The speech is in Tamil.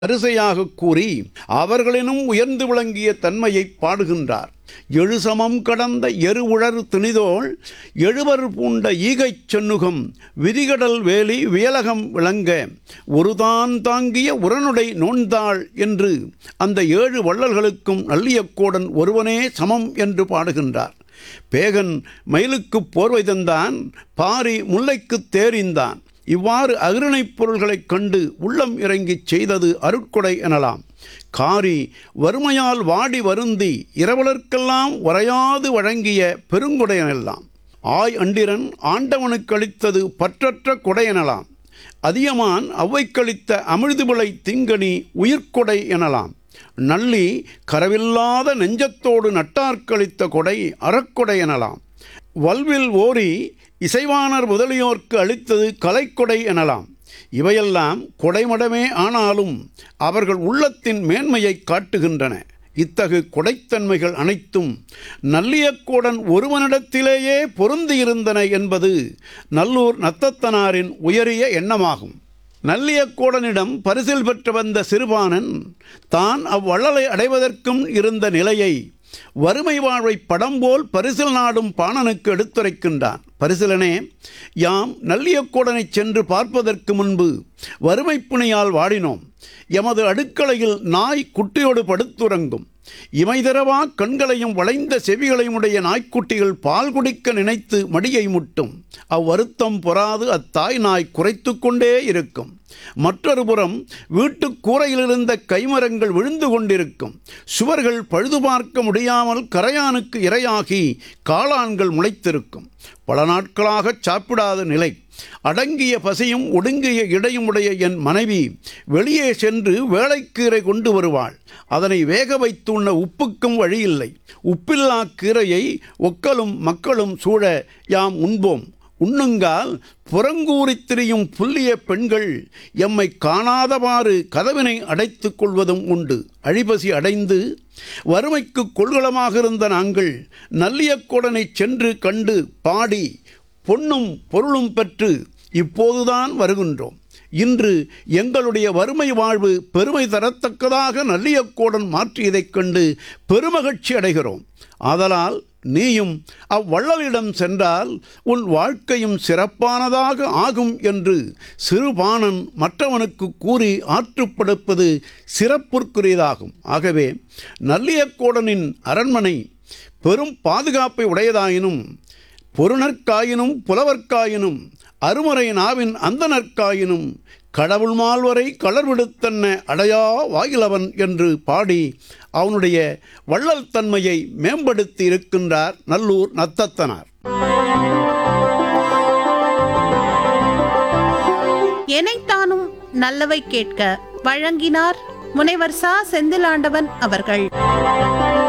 வரிசையாக கூறி அவர்களினும் உயர்ந்து விளங்கிய தன்மையை பாடுகின்றார் எழுசமம் கடந்த எருவுழர் திணிதோள் எழுவர் பூண்ட ஈகைச் சென்னுகம் விரிகடல் வேலி வியலகம் விளங்க ஒருதான் தாங்கிய உரனுடை நோன்தாள் என்று அந்த ஏழு வள்ளல்களுக்கும் நல்லியக்கோடன் ஒருவனே சமம் என்று பாடுகின்றார் பேகன் மயிலுக்குப் போர்வை தந்தான் பாரி முல்லைக்குத் தேரிந்தான் இவ்வாறு அகிரணைப் பொருள்களைக் கண்டு உள்ளம் இறங்கிச் செய்தது அருட்கொடை எனலாம் காரி வறுமையால் வாடி வருந்தி இரவலர்க்கெல்லாம் உரையாது வழங்கிய பெருங்கொடையனெல்லாம் ஆய் அண்டிரன் ஆண்டவனுக்கு அளித்தது பற்றற்ற கொடையெனலாம் அதியமான் அவ்வைக்களித்த அமிழ்துபிளை திங்கனி உயிர்க்கொடை எனலாம் நள்ளி கரவில்லாத நெஞ்சத்தோடு நட்டார்க்களித்த கொடை அறக்கொடை எனலாம் வல்வில் ஓரி இசைவாணர் முதலியோர்க்கு அளித்தது கலைக்கொடை எனலாம் இவையெல்லாம் கொடைமடமே ஆனாலும் அவர்கள் உள்ளத்தின் மேன்மையை காட்டுகின்றன இத்தகு கொடைத்தன்மைகள் அனைத்தும் நல்லியக்கோடன் ஒருவனிடத்திலேயே பொருந்தியிருந்தன என்பது நல்லூர் நத்தத்தனாரின் உயரிய எண்ணமாகும் நல்லியக்கோடனிடம் பரிசில் பெற்று வந்த சிறுபானன் தான் அவ்வள்ளலை அடைவதற்கும் இருந்த நிலையை வறுமை வாழ்வை படம் போல் பரிசில் நாடும் பாணனுக்கு எடுத்துரைக்கின்றான் பரிசிலனே யாம் நல்லியக்கோடனைச் சென்று பார்ப்பதற்கு முன்பு வறுமை புனியால் வாடினோம் எமது அடுக்களையில் நாய் குட்டியோடு படுத்துறங்கும் இமைதரவா கண்களையும் வளைந்த செவிகளையும் உடைய நாய்க்குட்டிகள் பால் குடிக்க நினைத்து மடியை முட்டும் அவ்வருத்தம் பொறாது அத்தாய் நாய் குறைத்து கொண்டே இருக்கும் மற்றொரு புறம் வீட்டு கூரையில் இருந்த கைமரங்கள் விழுந்து கொண்டிருக்கும் சுவர்கள் பழுது பார்க்க முடியாமல் கரையானுக்கு இரையாகி காளான்கள் முளைத்திருக்கும் பல நாட்களாக சாப்பிடாத நிலை அடங்கிய பசியும் ஒடுங்கிய இடையும் உடைய என் மனைவி வெளியே சென்று வேலைக்கீரை கொண்டு வருவாள் அதனை வேக வைத்துண்ண உப்புக்கும் வழியில்லை உப்பில்லா கீரையை ஒக்கலும் மக்களும் சூழ யாம் உண்போம் உண்ணுங்கால் புறங்கூறித் திரியும் புல்லிய பெண்கள் எம்மை காணாதவாறு கதவினை அடைத்துக் கொள்வதும் உண்டு அழிபசி அடைந்து வறுமைக்கு கொள்கலமாக இருந்த நாங்கள் நல்லியக்கோடனை சென்று கண்டு பாடி பொன்னும் பொருளும் பெற்று இப்போதுதான் வருகின்றோம் இன்று எங்களுடைய வறுமை வாழ்வு பெருமை தரத்தக்கதாக நல்லியக்கோடன் மாற்றியதைக் கண்டு பெருமகிழ்ச்சி அடைகிறோம் ஆதலால் நீயும் அவ்வள்ளலிடம் சென்றால் உன் வாழ்க்கையும் சிறப்பானதாக ஆகும் என்று சிறுபாணன் மற்றவனுக்கு கூறி ஆற்றுப்படுப்பது சிறப்புக்குரியதாகும் ஆகவே நல்லியக்கோடனின் அரண்மனை பெரும் பாதுகாப்பை உடையதாயினும் பொருணர்க்காயினும் புலவர்க்காயினும் அருமறை நாவின் அந்தனர்க்காயினும் கடவுள் மால்வரை களர்விடுத்தன்ன அடையா வாயிலவன் என்று பாடி அவனுடைய வள்ளல் தன்மையை மேம்படுத்தி இருக்கின்றார் நல்லூர் நத்தத்தனார் எனைத்தானும் நல்லவை கேட்க வழங்கினார் முனைவர் சா செந்திலாண்டவன் அவர்கள்